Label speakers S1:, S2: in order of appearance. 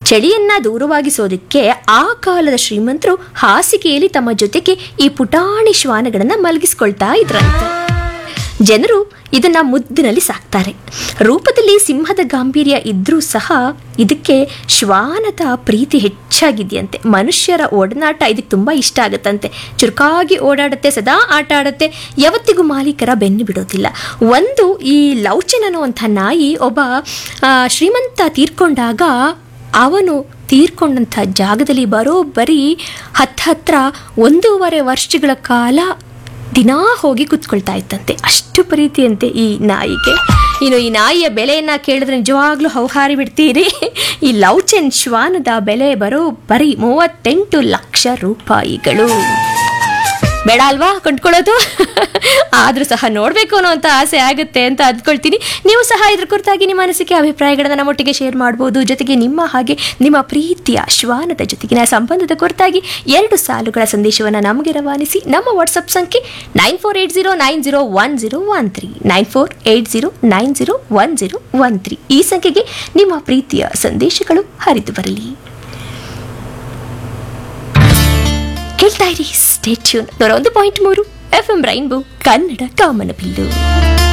S1: ಚಳಿಯನ್ನ ದೂರವಾಗಿಸೋದಕ್ಕೆ ಆ ಕಾಲದ ಶ್ರೀಮಂತರು ಹಾಸಿಗೆಯಲ್ಲಿ ತಮ್ಮ ಜೊತೆಗೆ ಈ ಪುಟಾಣಿ ಶ್ವಾನಗಳನ್ನ ಮಲಗಿಸ್ಕೊಳ್ತಾ ಇದ್ರಂತೆ ಜನರು ಇದನ್ನ ಮುದ್ದಿನಲ್ಲಿ ಸಾಕ್ತಾರೆ ರೂಪದಲ್ಲಿ ಸಿಂಹದ ಗಾಂಭೀರ್ಯ ಇದ್ರೂ ಸಹ ಇದಕ್ಕೆ ಶ್ವಾನದ ಪ್ರೀತಿ ಹೆಚ್ಚಾಗಿದೆಯಂತೆ ಮನುಷ್ಯರ ಒಡನಾಟ ಇದಕ್ಕೆ ತುಂಬ ಇಷ್ಟ ಆಗುತ್ತಂತೆ ಚುರುಕಾಗಿ ಓಡಾಡುತ್ತೆ ಸದಾ ಆಟ ಆಡುತ್ತೆ ಯಾವತ್ತಿಗೂ ಮಾಲೀಕರ ಬೆನ್ನು ಬಿಡೋದಿಲ್ಲ ಒಂದು ಈ ಲೌಚನ್ ಅನ್ನುವಂಥ ನಾಯಿ ಒಬ್ಬ ಆ, ಶ್ರೀಮಂತ ತೀರ್ಕೊಂಡಾಗ ಅವನು ತೀರ್ಕೊಂಡಂಥ ಜಾಗದಲ್ಲಿ ಬರೋಬ್ಬರಿ ಹತ್ತ ಹತ್ರ ಒಂದೂವರೆ ವರ್ಷಗಳ ಕಾಲ ದಿನಾ ಹೋಗಿ ಕುತ್ಕೊಳ್ತಾ ಇತ್ತಂತೆ ಅಷ್ಟು ಪ್ರೀತಿಯಂತೆ ಈ ನಾಯಿಗೆ ಇನ್ನು ಈ ನಾಯಿಯ ಬೆಲೆಯನ್ನ ಕೇಳಿದ್ರೆ ನಿಜವಾಗ್ಲೂ ಹೌಹಾರಿ ಬಿಡ್ತೀರಿ ಈ ಲೌಚನ್ ಶ್ವಾನದ ಬೆಲೆ ಬರೋ ಬರೀ ಮೂವತ್ತೆಂಟು ಲಕ್ಷ ರೂಪಾಯಿಗಳು ಬೇಡ ಅಲ್ವಾ ಕೊಂಡ್ಕೊಳ್ಳೋದು ಆದ್ರೂ ಸಹ ನೋಡಬೇಕು ಅನ್ನೋ ಅಂತ ಆಸೆ ಆಗುತ್ತೆ ಅಂತ ಅಂದ್ಕೊಳ್ತೀನಿ ನೀವು ಸಹ ಇದ್ರ ಕುರಿತಾಗಿ ನಿಮ್ಮ ಅನಿಸಿಕೆ ಅಭಿಪ್ರಾಯಗಳನ್ನ ನಮ್ಮೊಟ್ಟಿಗೆ ಶೇರ್ ಮಾಡ್ಬೋದು ಜೊತೆಗೆ ನಿಮ್ಮ ಹಾಗೆ ನಿಮ್ಮ ಪ್ರೀತಿಯ ಶ್ವಾನದ ಜೊತೆಗಿನ ಸಂಬಂಧದ ಕುರಿತಾಗಿ ಎರಡು ಸಾಲುಗಳ ಸಂದೇಶವನ್ನು ನಮಗೆ ರವಾನಿಸಿ ನಮ್ಮ ವಾಟ್ಸಪ್ ಸಂಖ್ಯೆ nine four eight zero nine zero one zero one three nine four eight zero nine zero one zero one three ಈ ಸಂಖ್ಯೆಗೆ ನಿಮ್ಮ ಪ್ರೀತಿಯ ಸಂದೇಶಗಳು ಹರಿದು ಬರಲಿ ಕೇಳ್ತಾ ಇರಿ ಸ್ಟೇಟ್ಯೂನ್ ನೂರ ಒಂದು ಪಾಯಿಂಟ್ ಮೂರು ಎಫ್ ಎಂ ರೈನ್ಬೋ ಕನ್ನಡ ಕಾಮನಬಿಲ್ಲು